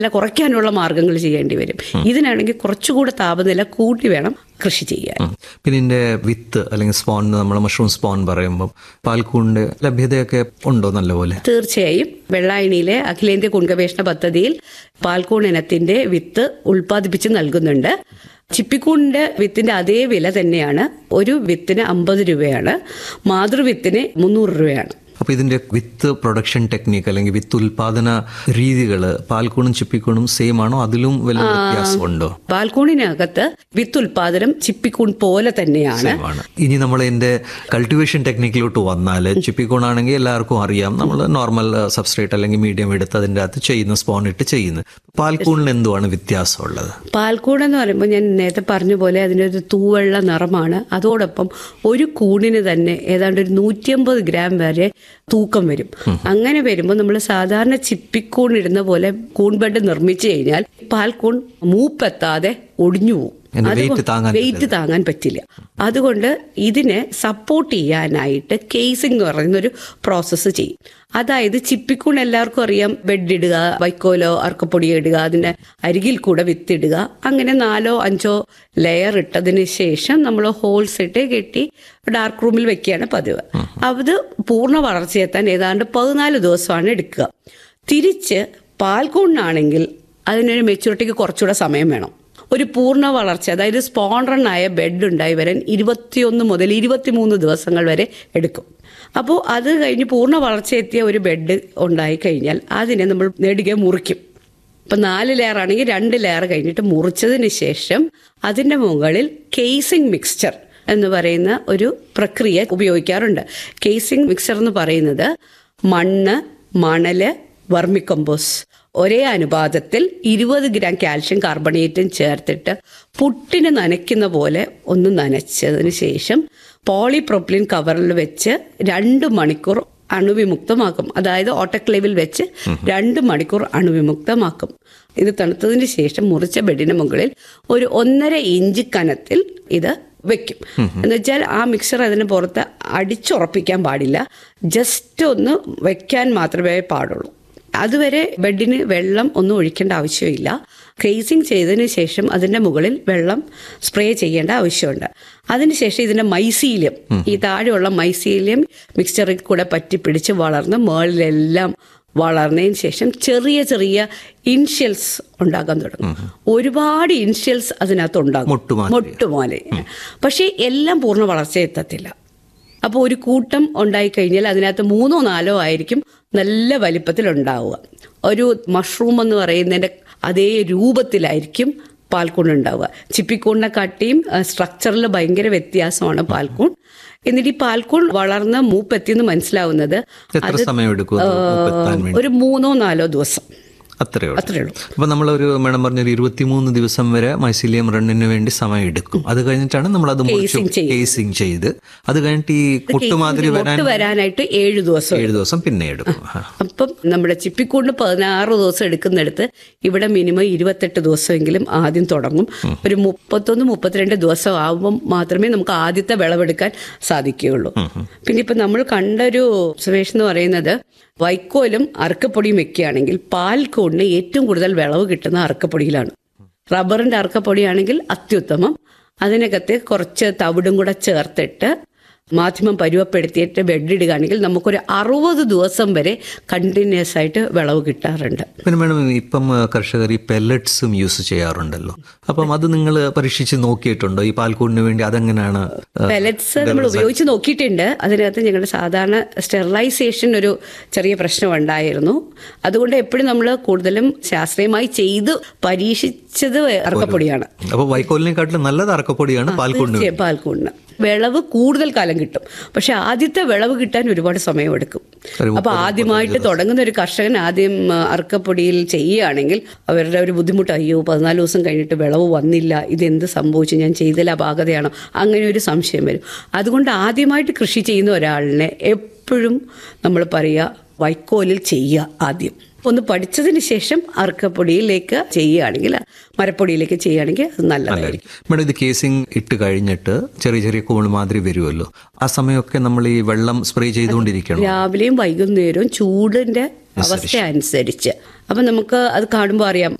അല്ല കുറയ്ക്കാനുള്ള മാർഗങ്ങൾ ചെയ്യേണ്ടി വരും ഇതിനാണെങ്കിൽ കുറച്ചുകൂടെ താപനില കൂട്ടി വേണം കൃഷി ചെയ്യാൻ ഉം. പിന്നെ ഇതിന്റെ വിത്ത് അല്ലെങ്കിൽ സ്പോൺ നമ്മൾ മഷ്റൂം സ്പോൺ പറയുമ്പോൾ പാൽക്കൂണിന്റെ ലഭ്യതയൊക്കെ ഉണ്ടോ നല്ലപോലെ തീർച്ചയായും വെള്ളായണിയിലെ അഖിലേന്ത്യാ കുൺഗവേഷണ പദ്ധതിയിൽ പാൽക്കൂൺ ഇനത്തിന്റെ വിത്ത് ഉൽപ്പാദിപ്പിച്ച് നൽകുന്നുണ്ട് ചിപ്പിക്കൂണിന്റെ വിത്തിന്റെ അതേ വില തന്നെയാണ് ഒരു വിത്തിന് അമ്പത് രൂപയാണ് മാതൃവിത്തിന് മുന്നൂറ് രൂപയാണ് അപ്പൊ ഇതിന്റെ വിത്ത് പ്രൊഡക്ഷൻ ടെക്നിക്ക് അല്ലെങ്കിൽ വിത്ത് ഉൽപാദന രീതികൾ പാൽക്കൂണും ചിപ്പിക്കൂണും സെയിം ആണോ അതിലും വല്ല വ്യത്യാസമുണ്ടോ പാൽക്കൂണിനകത്ത് വിത്ത് ഉൽപാദനം ചിപ്പിക്കൂൺ പോലെ തന്നെയാണ് Same ആണ് ഇനി നമ്മൾ ഇതിന്റെ കൾട്ടിവേഷൻ ടെക്നിക്കിലോട്ട് വന്നാൽ ചിപ്പിക്കൂൺ ആണെങ്കിൽ എല്ലാവർക്കും അറിയാം നമ്മൾ നോർമൽ സബ്സ്ട്രേറ്റ് അല്ലെങ്കിൽ മീഡിയം എടുത്ത് അതിൻ്റെ അകത്ത് ചെയ്യുന്ന സ്പോൺ ഇട്ട് ചെയ്യുന്നത് പാൽക്കൂണിന് എന്തുവാണ് വ്യത്യാസമുള്ളത് പാൽക്കൂട് എന്ന് പറയുമ്പോൾ ഞാൻ നേരത്തെ പറഞ്ഞ പോലെ അതിനൊരു തൂവെള്ള നിറമാണ് അതോടൊപ്പം ഒരു കൂണിന് തന്നെ ഏതാണ്ട് ഒരു നൂറ്റിയമ്പത് ഗ്രാം വരെ തൂക്കം വരും അങ്ങനെ വരുമ്പോൾ നമ്മൾ സാധാരണ ചിപ്പിക്കൂൺ ഇടുന്ന പോലെ കൂൺ ബെഡ് നിർമ്മിച്ചു കഴിഞ്ഞാൽ പാൽക്കൂൺ മൂപ്പെത്താതെ ഒടിഞ്ഞു പോകും അതിന്റെ weight താങ്ങാൻ വെയിറ്റ് താങ്ങാൻ പറ്റില്ല അതുകൊണ്ട് ഇതിനെ സപ്പോർട്ട് ചെയ്യാനായിട്ട് കേസിംഗ് എന്ന് പറയുന്ന ഒരു പ്രോസസ്സ് ചെയ്യും അതായത് ചിപ്പിക്കൂൺ എല്ലാവർക്കും അറിയാം ബെഡ് ഇടുക വൈക്കോലോ അർക്കപ്പൊടിയോ ഇടുക അതിന്റെ അരികിൽ കൂടെ വിത്തിടുക അങ്ങനെ നാലോ അഞ്ചോ ലെയർ ഇട്ടതിന് ശേഷം നമ്മൾ ഹോൾസ് ഇട്ട് കെട്ടി ഡാർക്ക് റൂമിൽ വെക്കുകയാണ് പതിവ് അത് പൂർണ്ണ വളർച്ചയെത്താൻ ഏതാണ്ട് പതിനാല് ദിവസമാണ് എടുക്കുക തിരിച്ച് പാൽക്കൂണിനാണെങ്കിൽ അതിനൊരു മെച്യൂരിറ്റിക്ക് കുറച്ചുകൂടെ സമയം വേണം ഒരു പൂർണ്ണ വളർച്ച അതായത് സ്പോൺറണായ ബെഡ് ഉണ്ടായി വരാൻ ഇരുപത്തിയൊന്ന് മുതൽ ഇരുപത്തിമൂന്ന് ദിവസങ്ങൾ വരെ എടുക്കും അപ്പോൾ അത് കഴിഞ്ഞ് പൂർണ്ണ വളർച്ച എത്തിയ ഒരു ബെഡ് ഉണ്ടായി കഴിഞ്ഞാൽ അതിനെ നമ്മൾ നെടുകെ മുറിക്കും ഇപ്പം നാല് ലെയർ ആണെങ്കിൽ രണ്ട് ലെയർ കഴിഞ്ഞിട്ട് മുറിച്ചതിന് ശേഷം അതിൻ്റെ മുകളിൽ കേസിംഗ് മിക്സ്ചർ എന്ന് പറയുന്ന ഒരു പ്രക്രിയ ഉപയോഗിക്കാറുണ്ട് കേസിംഗ് മിക്സ്ചർ എന്ന് പറയുന്നത് മണ്ണ് മണല് വർമിക്കമ്പോസ് ഒരേ അനുപാതത്തിൽ ഇരുപത് ഗ്രാം കാൽഷ്യം കാർബണേറ്റും ചേർത്തിട്ട് പുട്ടിന് നനയ്ക്കുന്ന പോലെ ഒന്ന് നനച്ചതിന് ശേഷം പോളിപ്രോപ്പിലിൻ കവറിൽ വെച്ച് രണ്ട് മണിക്കൂർ അണുവിമുക്തമാക്കും അതായത് ഓട്ടക്ലേവിൽ വെച്ച് രണ്ട് മണിക്കൂർ അണുവിമുക്തമാക്കും ഇത് തണുത്തതിന് ശേഷം മുറിച്ച ബെഡിന് മുകളിൽ ഒരു ഒന്നര ഇഞ്ച് കനത്തിൽ ഇത് വെക്കും എന്ന് വെച്ചാൽ ആ മിക്സർ അതിന് പുറത്ത് അടിച്ചുറപ്പിക്കാൻ പാടില്ല ജസ്റ്റ് ഒന്ന് വെക്കാൻ മാത്രമേ പാടുള്ളൂ അതുവരെ ബെഡിന് വെള്ളം ഒന്നും ഒഴിക്കേണ്ട ആവശ്യമില്ല ക്രേസിങ് ചെയ്തതിന് ശേഷം അതിൻ്റെ മുകളിൽ വെള്ളം സ്പ്രേ ചെയ്യേണ്ട ആവശ്യമുണ്ട് അതിനുശേഷം ഇതിൻ്റെ മൈസീലിയം ഈ താഴെയുള്ള മൈസീലിയം മിക്സ്ചറിൽ കൂടെ പറ്റി പിടിച്ച് വളർന്ന് മുകളിലെല്ലാം വളർന്നതിന് ശേഷം ചെറിയ ചെറിയ ഇൻഷ്യൽസ് ഉണ്ടാക്കാൻ തുടങ്ങും ഒരുപാട് ഇൻഷ്യൽസ് അതിനകത്ത് ഉണ്ടാകും മുട്ടുമാതിരി. മുട്ടുപോലെ പക്ഷേ എല്ലാം പൂർണ്ണ വളർച്ച എത്തത്തില്ല അപ്പോൾ ഒരു കൂട്ടം ഉണ്ടായിക്കഴിഞ്ഞാൽ അതിനകത്ത് മൂന്നോ നാലോ ആയിരിക്കും നല്ല വലിപ്പത്തിൽ ഉണ്ടാവുക ഒരു മഷ്റൂം എന്ന് പറയുന്നതിൻ്റെ അതേ രൂപത്തിലായിരിക്കും പാൽക്കൂൺ ഉണ്ടാവുക ചിപ്പിക്കൂണിനെ കാട്ടിയും സ്ട്രക്ചറിൽ ഭയങ്കര വ്യത്യാസമാണ് പാൽക്കൂൺ എന്നിട്ട് ഈ പാൽക്കൂൺ വളർന്ന് മൂപ്പെത്തിയെന്ന് മനസ്സിലാവുന്നത് എത്ര സമയം എടുക്കും അത് മൂപ്പെത്താൻ വേണ്ടി ഒരു മൂന്നോ നാലോ ദിവസം അത്രയേ ഉള്ളൂ അത്രേ ഉള്ളൂ അപ്പൊ നമ്മളൊരു മേഡം പറഞ്ഞൊരു ഇരുപത്തിമൂന്ന് ദിവസം വരെ മൈസീലിയം റണ്ണിന് വേണ്ടി സമയം എടുക്കും അത് കഴിഞ്ഞിട്ടാണ് നമ്മൾ അത് Casing ചെയ്യും. കേസിങ് ചെയ്ത് അത് കഴിഞ്ഞിട്ട് ഈ കുട്ടുമാതിരി വരാൻ മുട്ട് വരാനായിട്ട് ഏഴ് ദിവസം ഏഴ് ദിവസം പിന്നെ എടുക്കും ആ. അപ്പം നമ്മുടെ ചിപ്പിക്കൂടിന് പതിനാറ് ദിവസം എടുക്കുന്നിടത്ത് ഇവിടെ മിനിമം ഇരുപത്തെട്ട് ദിവസമെങ്കിലും ആദ്യം തുടങ്ങും ഒരു മുപ്പത്തൊന്ന് മുപ്പത്തിരണ്ട് ദിവസം ആകുമ്പം മാത്രമേ നമുക്ക് ആദ്യത്തെ വിളവെടുക്കാൻ സാധിക്കുകയുള്ളൂ പിന്നെ ഇപ്പം നമ്മൾ കണ്ടൊരു ഒബ്സർവേഷൻ എന്ന് പറയുന്നത് വൈക്കോലും അറക്കപ്പൊടിയും വെക്കുകയാണെങ്കിൽ പാൽക്കൂടിന് ഏറ്റവും കൂടുതൽ വിളവ് കിട്ടുന്ന അറക്കപ്പൊടിയിലാണ് റബ്ബറിൻ്റെ അറക്കപ്പൊടിയാണെങ്കിൽ അത്യുത്തമം അതിനകത്ത് കുറച്ച് തവിടും കൂടെ ചേർത്തിട്ട് മാധ്യമം പരുവപ്പെടുത്തിയിട്ട് ബെഡിടുകയാണെങ്കിൽ നമുക്കൊരു അറുപത് ദിവസം വരെ കണ്ടിന്യൂസ് ആയിട്ട് വിളവ് കിട്ടാറുണ്ട് പിന്നെ മേഡം ഇപ്പം ആ, കർഷകർ ഈ പെല്ലറ്റ്സും യൂസ് ചെയ്യാറുണ്ടല്ലോ അപ്പം അത് നിങ്ങൾ പരീക്ഷിച്ച് നോക്കിയിട്ടുണ്ടോ ഈ പാൽക്കൂടിന് വേണ്ടി അതെങ്ങനെയാണ് ആ, പെലറ്റ്സ് നമ്മൾ ഉപയോഗിച്ച് നോക്കിയിട്ടുണ്ട് അതിനകത്ത് ഞങ്ങളുടെ സാധാരണ സ്റ്റെറിലൈസേഷൻ ഒരു ചെറിയ പ്രശ്നം ഉണ്ടായിരുന്നു അതുകൊണ്ട് എപ്പോഴും നമ്മൾ കൂടുതലും ശാസ്ത്രീയമായി ചെയ്ത് പരീക്ഷിച്ചത് അറക്കപ്പൊടിയാണ് അപ്പൊ വൈക്കോലിനെക്കാട്ടിലും നല്ലത് അറക്കപ്പൊടിയാണ് പാൽക്കൂടിന് തീർച്ചയായും പാൽക്കൂടിന് വിളവ് കൂടുതൽ കാലം കിട്ടും പക്ഷെ ആദ്യത്തെ വിളവ് കിട്ടാൻ ഒരുപാട് സമയമെടുക്കും ഒരു അപ്പൊ ആദ്യമായിട്ട് തുടങ്ങുന്ന ഒരു കർഷകൻ ആദ്യം ആ, അറക്കപ്പൊടിയിൽ ചെയ്യുകയാണെങ്കിൽ അവരുടെ ഒരു ബുദ്ധിമുട്ട് അയ്യോ പതിനാല് ദിവസം കഴിഞ്ഞിട്ട് വിളവ് വന്നില്ല ഇതെന്ത് സംഭവിച്ചു ഞാൻ ചെയ്തതിൽ അപാകതയാണോ അങ്ങനെ ഒരു സംശയം വരും അതുകൊണ്ട് ആദ്യമായിട്ട് കൃഷി ചെയ്യുന്ന ഒരാളിനെ എപ്പോഴും നമ്മൾ പറയുക വൈക്കോലിൽ ചെയ്യുക ആദ്യം ഒന്ന് പഠിച്ചതിന് ശേഷം അർക്കപ്പൊടിയിലേക്ക് ചെയ്യുകയാണെങ്കിൽ മരപ്പൊടിയിലേക്ക് ചെയ്യുകയാണെങ്കിൽ അത് നല്ലതായിരിക്കും മേഡം ഇത് കേസിംഗ് ഇട്ട് കഴിഞ്ഞിട്ട് ചെറിയ ചെറിയ കൂണ് മാതിരി വരുമല്ലോ ആ സമയമൊക്കെ നമ്മൾ ഈ വെള്ളം സ്പ്രേ ചെയ്തുകൊണ്ടിരിക്കണം രാവിലെയും വൈകുന്നേരവും ചൂടിന്റെ അവസ്ഥ അനുസരിച്ച് അപ്പൊ നമുക്ക് അത് കാണുമ്പോൾ അറിയാം